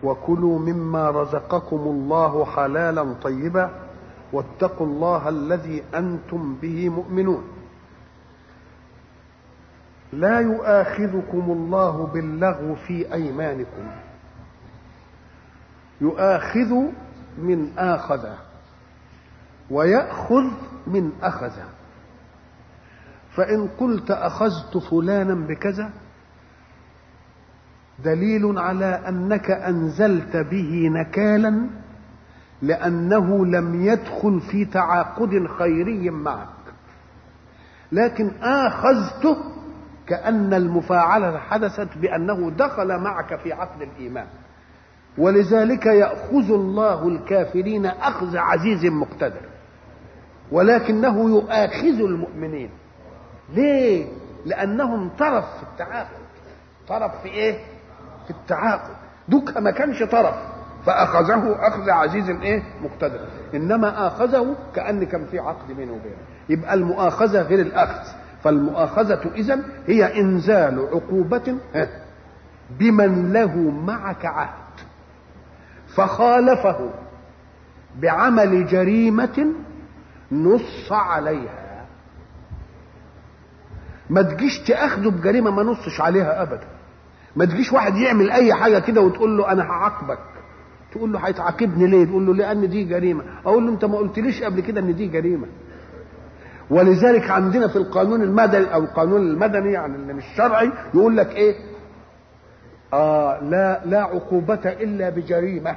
وكلوا مما رزقكم الله حلالا طيبا واتقوا الله الذي انتم به مؤمنون لا يؤاخذكم الله باللغو في ايمانكم يؤاخذ من اخذ وياخذ من اخذ فان قلت اخذت فلانا بكذا دليل على انك انزلت به نكالا لانه لم يدخل في تعاقد خيري معك لكن اخذته كان المفاعله حدثت بانه دخل معك في عقد الايمان ولذلك ياخذ الله الكافرين اخذ عزيز مقتدر ولكنه يؤاخذ المؤمنين ليه لانهم طرف في التعاقد طرف في ايه في التعاقد دوكا ما كانش طرف فاخذه اخذ عزيز ايه مقتدر انما اخذه كان كان في عقد بينه وبينه يبقى المؤاخذه غير الاخذ فالمؤاخذه اذا هي انزال عقوبه بمن له معك عهد فخالفه بعمل جريمه نص عليها ما تجيش تاخده بجريمه ما نصش عليها ابدا ما تجيش واحد يعمل اي حاجه كده وتقول له انا هعاقبك تقول له هيتعاقبني ليه تقول له لان دي جريمه اقول له انت ما قلتليش قبل كده ان دي جريمه ولذلك عندنا في القانون المدني او القانون المدني يعني اللي مش شرعي يقول لك ايه آه لا لا عقوبة إلا بجريمة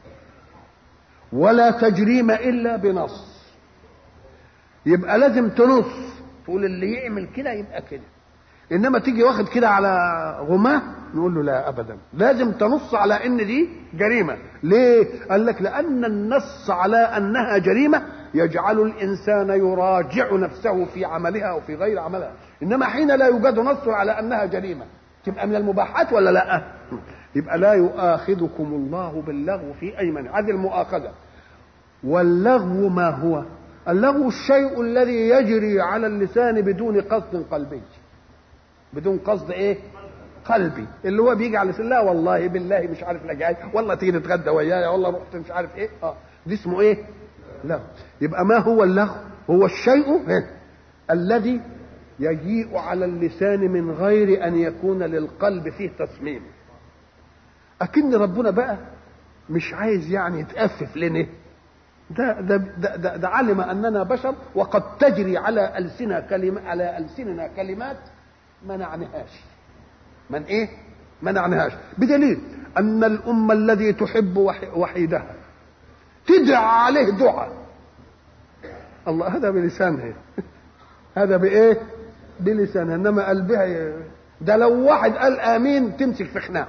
ولا تجريم إلا بنص يبقى لازم تنص تقول اللي يعمل كده يبقى كده انما تيجي واخد كده على غماه نقول له لا ابدا لازم تنص على ان دي جريمه ليه قال لك لان النص على انها جريمه يجعل الانسان يراجع نفسه في عملها او في غير عملها انما حين لا يوجد نص على انها جريمه تبقى من المباحات ولا لا يبقى لا يؤاخذكم الله باللغو في ايمان هذه المؤاخذه واللغو ما هو اللغو الشيء الذي يجري على اللسان بدون قصد قلبي بدون قصد ايه قلبي اللي هو بيجي على اللسان لا والله بالله مش عارف لا جاي والله تيجي نتغدى ويايا والله رحت مش عارف ايه اه دي اسمه ايه لا يبقى ما هو اللغو هو الشيء إيه؟ الذي يجيء على اللسان من غير ان يكون للقلب فيه تصميم اكن ربنا بقى مش عايز يعني يتأفف لنا ده ده ده, ده, ده علم اننا بشر وقد تجري على السنة كلمة على السننا كلمات ما نعنيهاش من ايه ما نعنيهاش بدليل ان الامه الذي تحب وحيدها تدعى عليه دعاء الله هذا بلسانها هذا بايه بلسانها انما قلبها ده لو واحد قال امين تمسك في خناقه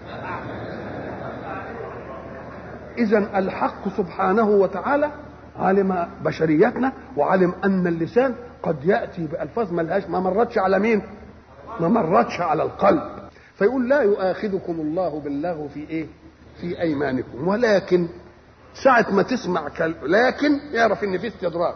اذا الحق سبحانه وتعالى علم بشريتنا وعلم ان اللسان قد ياتي بالفاظ ملهاش ما مرتش على مين ما مرتش على القلب فيقول لا يؤاخذكم الله باللغو في ايه في ايمانكم ولكن ساعة ما تسمع كل... لكن يعرف ان في استدراك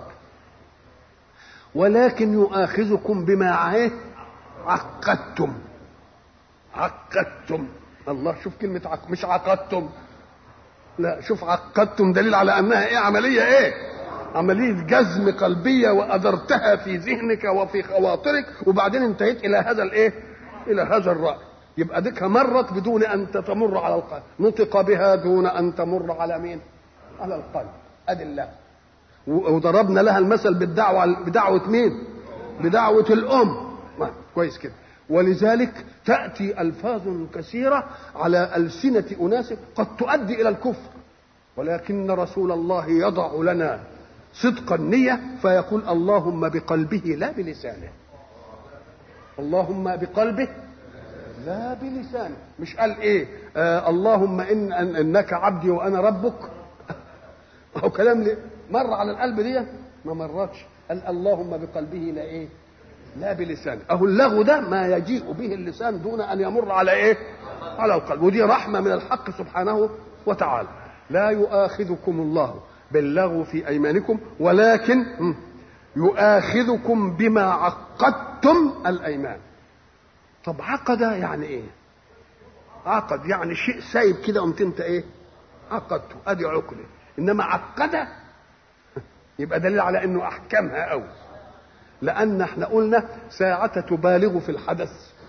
ولكن يؤاخذكم بما ايه عقدتم عقدتم الله شوف كلمة عق... مش عقدتم لا شوف عقدتم دليل على انها ايه عملية ايه عملية جزم قلبية وأدرتها في ذهنك وفي خواطرك وبعدين انتهيت إلى هذا الإيه؟ إلى هذا الرأي يبقى ديك مرت بدون أن تمر على القلب نطق بها دون أن تمر على مين؟ على القلب أدي الله وضربنا لها المثل بالدعوة بدعوة مين؟ بدعوة الأم كويس كده ولذلك تأتي ألفاظ كثيرة على ألسنة أناس قد تؤدي إلى الكفر ولكن رسول الله يضع لنا صدق النية فيقول اللهم بقلبه لا بلسانه اللهم بقلبه لا بلسانه مش قال ايه آه اللهم إن, إن انك عبدي وانا ربك او كلام لي مر على القلب دي ما مرتش قال اللهم بقلبه لا ايه لا بلسانه اهو اللغو ده ما يجيء به اللسان دون ان يمر على ايه على القلب ودي رحمه من الحق سبحانه وتعالى لا يؤاخذكم الله باللغو في ايمانكم ولكن يؤاخذكم بما عقدتم الايمان طب عقد يعني ايه عقد يعني شيء سايب كده قمت انت ايه عقدته ادي عقده انما عقده يبقى دليل على انه احكمها قوي لان احنا قلنا ساعة تبالغ في الحدث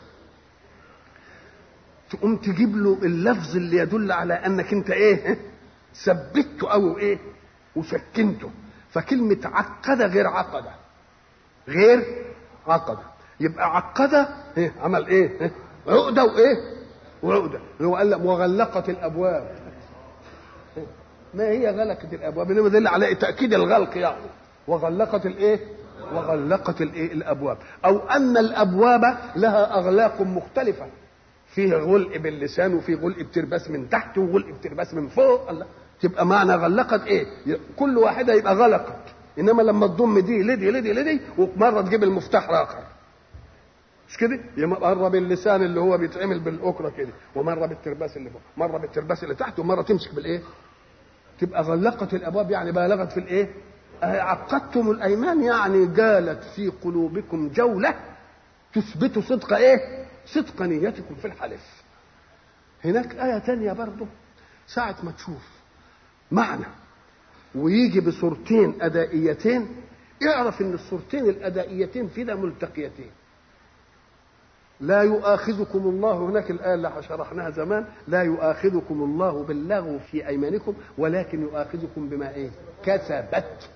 تقوم تجيب له اللفظ اللي يدل على انك انت ايه ثبته او ايه وسكنته فكلمة عقدة غير عقدة غير عقدة يبقى عقدة إيه؟ عمل ايه إيه؟ عقدة وايه وعقدة هو قال لك وغلقت الابواب ما هي غلقت الابواب انما دل على تاكيد الغلق يعني وغلقت الايه وغلقت الايه الابواب او ان الابواب لها اغلاق مختلفه فيه غلق باللسان وفي غلق بترباس من تحت وغلق بترباس من فوق الله تبقى معنى غلقت ايه كل واحده يبقى غلقت انما لما تضم دي لدي لدي لدي ومره تجيب المفتاح اخر مش كده يبقى مره باللسان اللي هو بيتعمل بالاكره كده ومره بالترباس اللي فوق مره بالترباس اللي تحت ومره تمسك بالايه تبقى غلقت الابواب يعني بالغت في الايه عقدتم الايمان يعني جالت في قلوبكم جوله تثبت صدق ايه صدق نيتكم في الحلف هناك آية تانية برضه ساعة ما تشوف معنى ويجي بصورتين أدائيتين اعرف ان الصورتين الأدائيتين في ده ملتقيتين لا يؤاخذكم الله هناك الآية اللي شرحناها زمان لا يؤاخذكم الله باللغو في أيمانكم ولكن يؤاخذكم بما إيه كسبت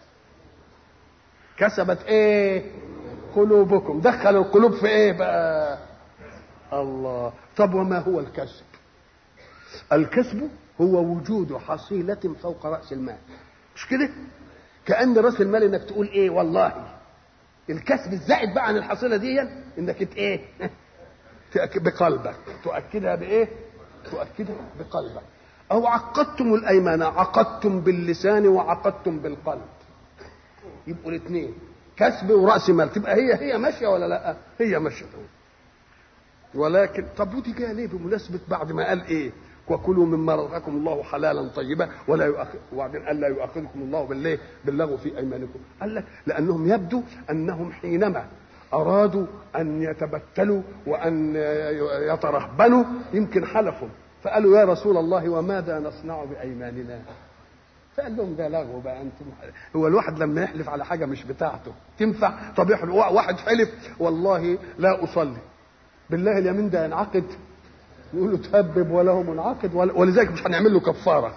كسبت إيه قلوبكم دخل القلوب في إيه بقى الله طب وما هو الكسب الكسب هو وجود حصيلة فوق رأس المال مش كده كأن رأس المال انك تقول ايه والله الكسب الزائد بقى عن الحصيلة دي انك ت- ايه بقلبك تؤكدها بايه تؤكدها بقلبك او عقدتم الايمان عقدتم باللسان وعقدتم بالقلب يبقوا الاثنين كسب وراس مال تبقى هي هي ماشيه ولا لا هي ماشيه ولكن طب ودي جايه ليه بمناسبه بعد ما قال ايه وكلوا مما رزقكم الله حلالا طيبا ولا يؤخذ وبعدين قال لا يؤاخذكم الله بالله باللغو في ايمانكم قال لك لانهم يبدو انهم حينما ارادوا ان يتبتلوا وان يترهبنوا يمكن حلفوا فقالوا يا رسول الله وماذا نصنع بايماننا فقال لهم ده لغو بقى انتم هو الواحد لما يحلف على حاجه مش بتاعته تنفع طب يحلف واحد حلف والله لا اصلي بالله اليمين ده ينعقد يقول له تهبب وله منعقد ولذلك مش هنعمل له كفاره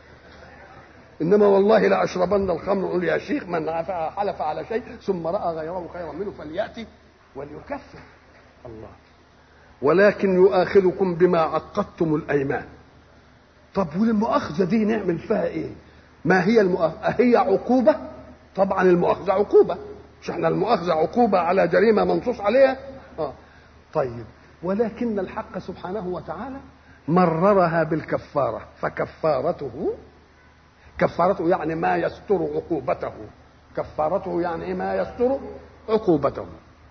انما والله لا اشربن الخمر نقول يا شيخ من حلف على شيء ثم راى غيره خيرا منه فلياتي وليكفر الله ولكن يؤاخذكم بما عقدتم الايمان طب والمؤاخذه دي نعمل فيها ايه ما هي المؤاخذه هي عقوبه طبعا المؤاخذه عقوبه مش احنا المؤاخذه عقوبه على جريمه منصوص عليها اه طيب ولكن الحق سبحانه وتعالى مررها بالكفاره فكفارته كفارته يعني ما يستر عقوبته كفارته يعني ايه ما يستر عقوبته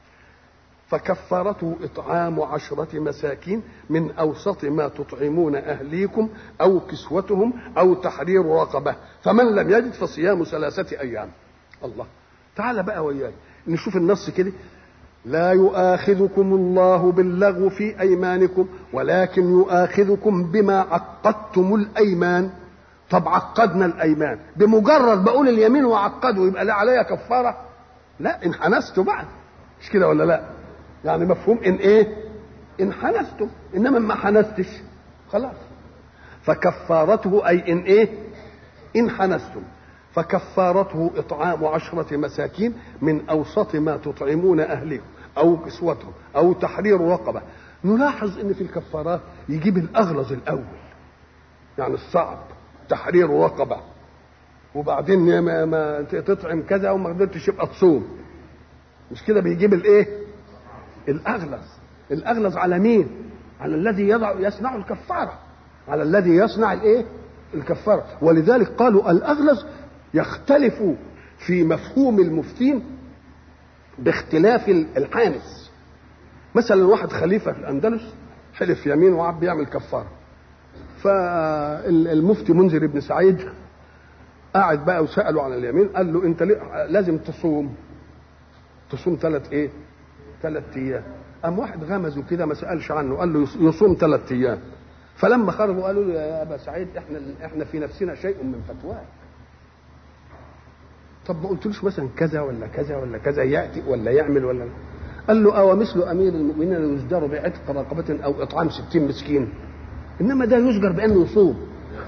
فكفارته اطعام عشره مساكين من اوسط ما تطعمون اهليكم او كسوتهم او تحرير رقبه فمن لم يجد فصيام ثلاثه ايام الله تعال بقى وياي نشوف النص كده لا يؤاخذكم الله باللغو في ايمانكم ولكن يؤاخذكم بما عقدتم الايمان طب عقدنا الايمان بمجرد بقول اليمين وعقده يبقى لا عليا كفاره لا ان حنست بعد مش كده ولا لا يعني مفهوم ان ايه ان حنستم انما ما حنستش خلاص فكفارته اي ان ايه ان حنستم فكفارته اطعام عشره مساكين من اوسط ما تطعمون اهلكم او كسوتهم او تحرير رقبه نلاحظ ان في الكفارات يجيب الاغلظ الاول يعني الصعب تحرير رقبه وبعدين ما, ما تطعم كذا وما قدرتش يبقى تصوم مش كده بيجيب الايه الاغلظ الاغلظ على مين على الذي يضع يصنع الكفاره على الذي يصنع الايه الكفاره ولذلك قالوا الاغلظ يختلف في مفهوم المفتين باختلاف الحانس مثلا واحد خليفه في الاندلس حلف يمين وعب بيعمل كفاره فالمفتي منذر بن سعيد قاعد بقى وساله عن اليمين قال له انت لازم تصوم تصوم ثلاث ايه ثلاث ايام قام واحد غمزه كده ما سالش عنه قال له يصوم ثلاث ايام فلما خرجوا قالوا له يا ابا سعيد احنا احنا في نفسنا شيء من فتواك طب ما قلتلوش مثلا كذا ولا كذا ولا كذا ياتي ولا يعمل ولا قال له او مثل امير المؤمنين يزجر بعتق رقبه او اطعام ستين مسكين انما ده يزجر بانه يصوم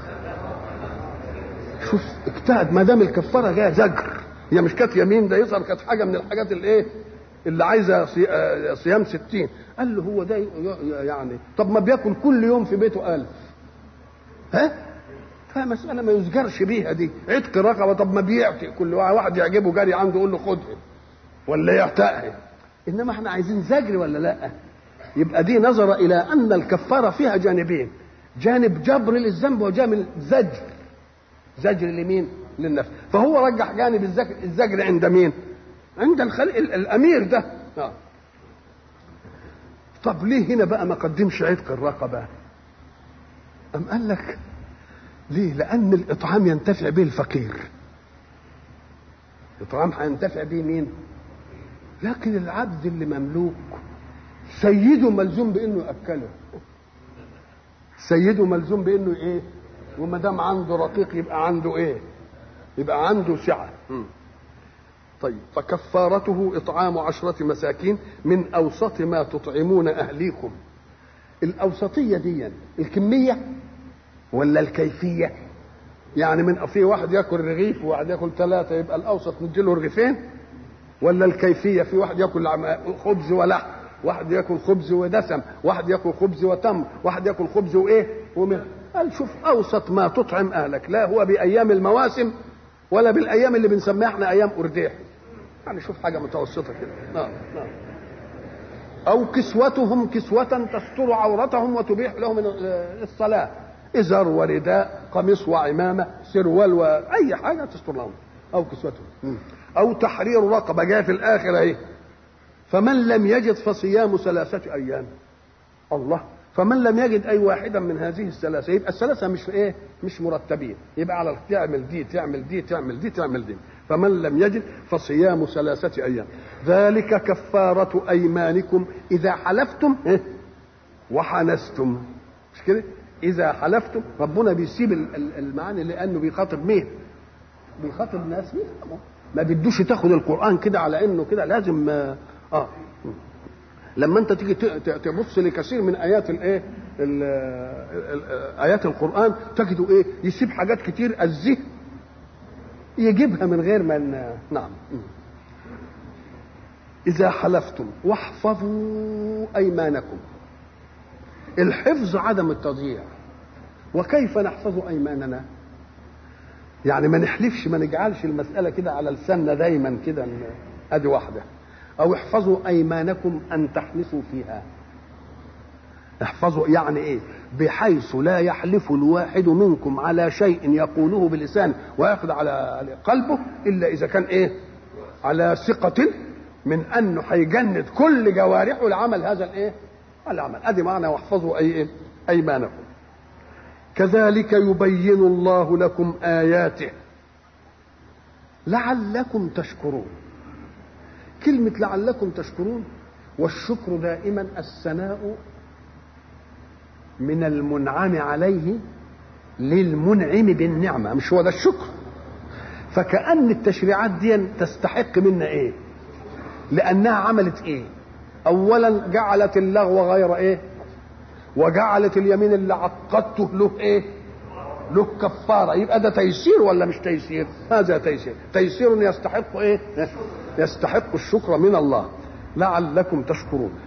شوف اجتهد ما دام الكفاره جايه زجر هي مش كانت يمين ده يظهر كانت حاجه من الحاجات الايه اللي عايزه صيام ستين قال له هو ده يعني طب ما بياكل كل يوم في بيته ألف ها فمسألة ما يزجرش بيها دي عتق رقبة طب ما بيعتق كل واحد يعجبه جاري عنده يقول له خدها ولا يعتقها إنما احنا عايزين زجر ولا لا يبقى دي نظر إلى أن الكفارة فيها جانبين جانب جبر للذنب وجانب زجر زجر لمين للنفس فهو رجح جانب الزجر, الزجر عند مين عند الخلق الامير ده آه. طب ليه هنا بقى ما قدمش عتق الرقبه ام قال لك ليه لان الاطعام ينتفع به الفقير الاطعام هينتفع به مين لكن العبد اللي مملوك سيده ملزوم بانه ياكله سيده ملزوم بانه ايه وما دام عنده رقيق يبقى عنده ايه يبقى عنده سعه طيب فكفارته اطعام عشره مساكين من اوسط ما تطعمون اهليكم الاوسطيه دي الكميه ولا الكيفيه يعني من في واحد ياكل رغيف وواحد ياكل ثلاثه يبقى الاوسط نديله رغيفين ولا الكيفيه في واحد ياكل خبز ولحم واحد ياكل خبز ودسم واحد ياكل خبز وتمر واحد ياكل خبز وايه ومن قال شوف اوسط ما تطعم اهلك لا هو بايام المواسم ولا بالايام اللي بنسميها احنا ايام ارداح يعني شوف حاجه متوسطه كده نعم نعم او كسوتهم كسوه تستر عورتهم وتبيح لهم الصلاه ازار ورداء قميص وعمامه سروال واي حاجه تستر لهم او كسوتهم او تحرير رقبه جايه في الاخر اهي فمن لم يجد فصيام ثلاثه ايام الله فمن لم يجد اي واحدا من هذه الثلاثه يبقى الثلاثه مش ايه مش مرتبين يبقى على تعمل دي تعمل دي تعمل دي تعمل دي فمن لم يجد فصيام ثلاثه ايام ذلك كفاره ايمانكم اذا حلفتم إيه؟ وحنستم مش كده اذا حلفتم ربنا بيسيب المعاني لانه بيخاطب مين بيخاطب ناس يفهموا ما بدوش تاخد القران كده على انه كده لازم اه لما انت تيجي تبص لكثير من ايات الايه ايات القران تجدوا ايه يسيب حاجات كتير الذهن يجيبها من غير ما نعم اذا حلفتم واحفظوا ايمانكم الحفظ عدم التضييع وكيف نحفظ ايماننا يعني ما نحلفش ما نجعلش المساله كده على لساننا دايما كده ادي واحده او احفظوا ايمانكم ان تحلفوا فيها احفظوا يعني ايه بحيث لا يحلف الواحد منكم على شيء يقوله بلسانه وياخذ على قلبه الا اذا كان ايه على ثقة من انه هيجند كل جوارحه لعمل هذا الايه العمل ادي معنى واحفظوا اي إيه؟ ايمانكم كذلك يبين الله لكم اياته لعلكم تشكرون كلمة لعلكم تشكرون والشكر دائما الثناء من المنعم عليه للمنعم بالنعمة مش هو ده الشكر فكأن التشريعات دي تستحق منا ايه لأنها عملت ايه أولا جعلت اللغو غير ايه وجعلت اليمين اللي عقدته له ايه له كفارة يبقى ده تيسير ولا مش تيسير هذا تيسير تيسير يستحق ايه يستحق الشكر من الله لعلكم تشكرون